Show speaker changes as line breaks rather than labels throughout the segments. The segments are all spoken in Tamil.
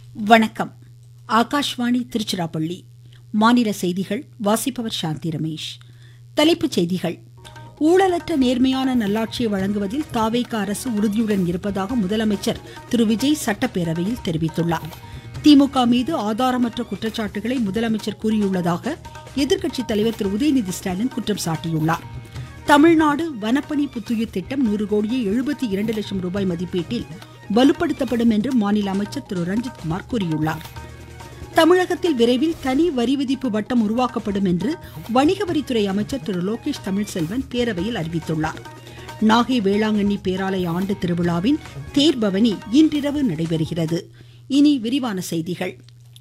வணக்கம் ஆகாஷ்வாணி திருச்சிராப்பள்ளி மாநில செய்திகள் வாசிப்பவர் சாந்தி ரமேஷ் தலைப்புச் செய்திகள் ஊழலற்ற நேர்மையான நல்லாட்சியை வழங்குவதில் தாவேக அரசு உறுதியுடன் இருப்பதாக முதலமைச்சர் திரு விஜய் சட்டப்பேரவையில் தெரிவித்துள்ளார் திமுக மீது ஆதாரமற்ற குற்றச்சாட்டுகளை முதலமைச்சர் கூறியுள்ளதாக எதிர்க்கட்சித் தலைவர் திரு உதயநிதி ஸ்டாலின் குற்றம் சாட்டியுள்ளார் தமிழ்நாடு வனப்பணி புத்துயிர் திட்டம் நூறு கோடியே எழுபத்தி இரண்டு லட்சம் ரூபாய் மதிப்பீட்டில் வலுப்படுத்தப்படும் என்று மாநில அமைச்சர் திரு ரஞ்சித்குமார் கூறியுள்ளார் தமிழகத்தில் விரைவில் தனி வரி விதிப்பு வட்டம் உருவாக்கப்படும் என்று வணிக வரித்துறை அமைச்சர் திரு லோகேஷ் தமிழ்செல்வன் பேரவையில் அறிவித்துள்ளார் நாகை வேளாங்கண்ணி பேராலய ஆண்டு திருவிழாவின் தேர்பவனி இன்றிரவு நடைபெறுகிறது இனி விரிவான செய்திகள்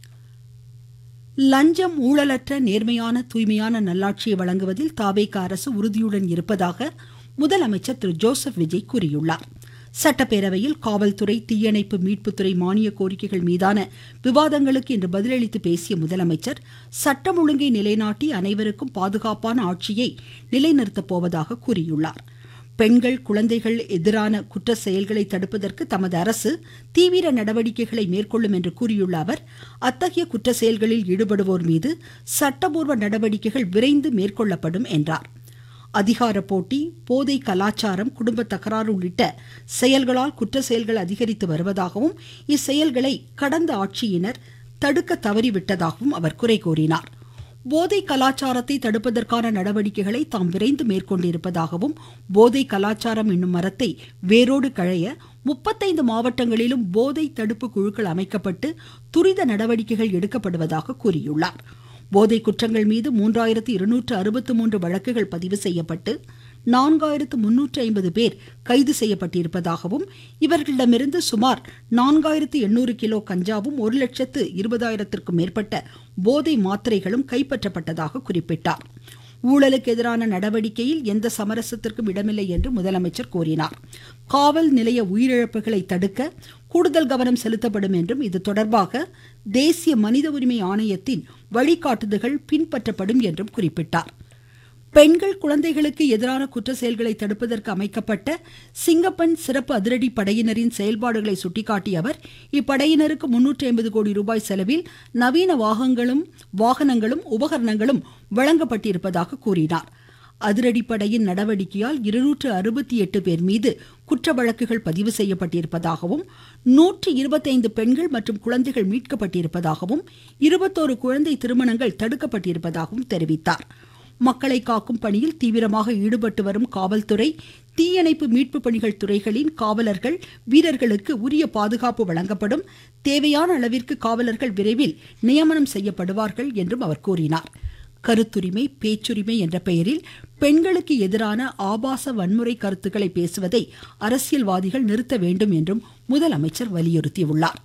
லஞ்சம் ஊழலற்ற நேர்மையான தூய்மையான நல்லாட்சியை வழங்குவதில் தாவேக அரசு உறுதியுடன் இருப்பதாக முதலமைச்சர் திரு ஜோசப் விஜய் கூறியுள்ளார் சட்டப்பேரவையில் காவல்துறை தீயணைப்பு மீட்புத்துறை மானிய கோரிக்கைகள் மீதான விவாதங்களுக்கு இன்று பதிலளித்து பேசிய முதலமைச்சர் சட்டம் ஒழுங்கை நிலைநாட்டி அனைவருக்கும் பாதுகாப்பான ஆட்சியை நிலைநிறுத்தப் போவதாக கூறியுள்ளார் பெண்கள் குழந்தைகள் எதிரான குற்ற செயல்களை தடுப்பதற்கு தமது அரசு தீவிர நடவடிக்கைகளை மேற்கொள்ளும் என்று கூறியுள்ள அவர் அத்தகைய குற்ற செயல்களில் ஈடுபடுவோர் மீது சட்டபூர்வ நடவடிக்கைகள் விரைந்து மேற்கொள்ளப்படும் என்றார் அதிகார போட்டி போதை கலாச்சாரம் குடும்ப தகராறு உள்ளிட்ட செயல்களால் குற்ற செயல்கள் அதிகரித்து வருவதாகவும் இச்செயல்களை கடந்த ஆட்சியினர் தடுக்க தவறிவிட்டதாகவும் அவர் குறை கூறினார் போதை கலாச்சாரத்தை தடுப்பதற்கான நடவடிக்கைகளை தாம் விரைந்து மேற்கொண்டிருப்பதாகவும் போதை கலாச்சாரம் என்னும் மரத்தை வேரோடு களைய முப்பத்தைந்து மாவட்டங்களிலும் போதை தடுப்பு குழுக்கள் அமைக்கப்பட்டு துரித நடவடிக்கைகள் எடுக்கப்படுவதாக கூறியுள்ளார் போதை குற்றங்கள் மீது மூன்றாயிரத்து இருநூற்று அறுபத்து மூன்று வழக்குகள் பதிவு செய்யப்பட்டு நான்காயிரத்து முன்னூற்று ஐம்பது பேர் கைது செய்யப்பட்டிருப்பதாகவும் இவர்களிடமிருந்து சுமார் நான்காயிரத்து எண்ணூறு கிலோ கஞ்சாவும் ஒரு லட்சத்து இருபதாயிரத்திற்கும் மேற்பட்ட போதை மாத்திரைகளும் கைப்பற்றப்பட்டதாக குறிப்பிட்டார் ஊழலுக்கு எதிரான நடவடிக்கையில் எந்த சமரசத்திற்கும் இடமில்லை என்று முதலமைச்சர் கூறினார் காவல் நிலைய உயிரிழப்புகளை தடுக்க கூடுதல் கவனம் செலுத்தப்படும் என்றும் இது தொடர்பாக தேசிய மனித உரிமை ஆணையத்தின் வழிகாட்டுதல்கள் பின்பற்றப்படும் என்றும் குறிப்பிட்டார் பெண்கள் குழந்தைகளுக்கு எதிரான குற்ற செயல்களை தடுப்பதற்கு அமைக்கப்பட்ட சிங்கப்பன் சிறப்பு அதிரடி படையினரின் செயல்பாடுகளை சுட்டிக்காட்டிய அவர் இப்படையினருக்கு முன்னூற்றி ஐம்பது கோடி ரூபாய் செலவில் நவீன வாகனங்களும் வாகனங்களும் உபகரணங்களும் வழங்கப்பட்டிருப்பதாக கூறினார் அதிரடிப்படையின் நடவடிக்கையால் இருநூற்று அறுபத்தி எட்டு பேர் மீது குற்ற வழக்குகள் பதிவு செய்யப்பட்டிருப்பதாகவும் நூற்று இருபத்தைந்து பெண்கள் மற்றும் குழந்தைகள் மீட்கப்பட்டிருப்பதாகவும் இருபத்தோரு குழந்தை திருமணங்கள் தடுக்கப்பட்டிருப்பதாகவும் தெரிவித்தார் மக்களை காக்கும் பணியில் தீவிரமாக ஈடுபட்டு வரும் காவல்துறை தீயணைப்பு மீட்பு பணிகள் துறைகளின் காவலர்கள் வீரர்களுக்கு உரிய பாதுகாப்பு வழங்கப்படும் தேவையான அளவிற்கு காவலர்கள் விரைவில் நியமனம் செய்யப்படுவார்கள் என்றும் அவர் கூறினார் கருத்துரிமை பேச்சுரிமை என்ற பெயரில் பெண்களுக்கு எதிரான ஆபாச வன்முறை கருத்துக்களை பேசுவதை அரசியல்வாதிகள் நிறுத்த வேண்டும் என்றும் முதலமைச்சர் வலியுறுத்தியுள்ளார்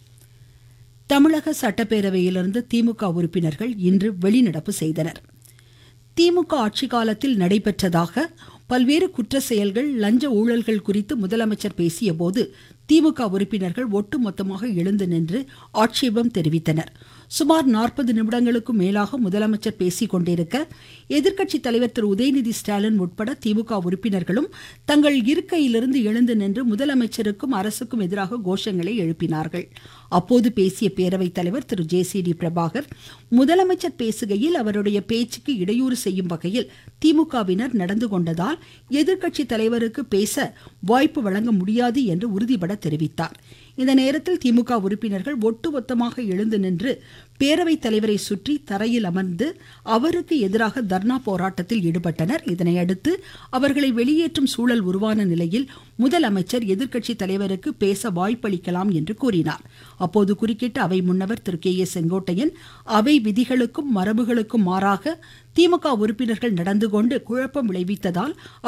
தமிழக சட்டப்பேரவையிலிருந்து திமுக உறுப்பினர்கள் இன்று வெளிநடப்பு செய்தனர் திமுக ஆட்சி காலத்தில் நடைபெற்றதாக பல்வேறு குற்ற செயல்கள் லஞ்ச ஊழல்கள் குறித்து முதலமைச்சர் பேசிய போது திமுக உறுப்பினர்கள் ஒட்டுமொத்தமாக எழுந்து நின்று ஆட்சேபம் தெரிவித்தனர் சுமார் நாற்பது நிமிடங்களுக்கும் மேலாக முதலமைச்சர் பேசிக் கொண்டிருக்க எதிர்க்கட்சி தலைவர் திரு உதயநிதி ஸ்டாலின் உட்பட திமுக உறுப்பினர்களும் தங்கள் இருக்கையிலிருந்து எழுந்து நின்று முதலமைச்சருக்கும் அரசுக்கும் எதிராக கோஷங்களை எழுப்பினார்கள் அப்போது பேசிய பேரவைத் தலைவர் திரு ஜே சி டி பிரபாகர் முதலமைச்சர் பேசுகையில் அவருடைய பேச்சுக்கு இடையூறு செய்யும் வகையில் திமுகவினர் நடந்து கொண்டதால் எதிர்க்கட்சி தலைவருக்கு பேச வாய்ப்பு வழங்க முடியாது என்று உறுதிபட தெரிவித்தார் இந்த நேரத்தில் திமுக உறுப்பினர்கள் ஒட்டுமொத்தமாக எழுந்து நின்று பேரவைத் தலைவரை சுற்றி தரையில் அமர்ந்து அவருக்கு எதிராக தர்ணா போராட்டத்தில் ஈடுபட்டனர் இதனையடுத்து அவர்களை வெளியேற்றும் சூழல் உருவான நிலையில் முதலமைச்சர் எதிர்க்கட்சி தலைவருக்கு பேச வாய்ப்பளிக்கலாம் என்று கூறினார் அப்போது குறுக்கிட்ட அவை முன்னவர் திரு கே ஏ செங்கோட்டையன் அவை விதிகளுக்கும் மரபுகளுக்கும் மாறாக திமுக உறுப்பினர்கள் நடந்து கொண்டு குழப்பம் விளைவித்ததால்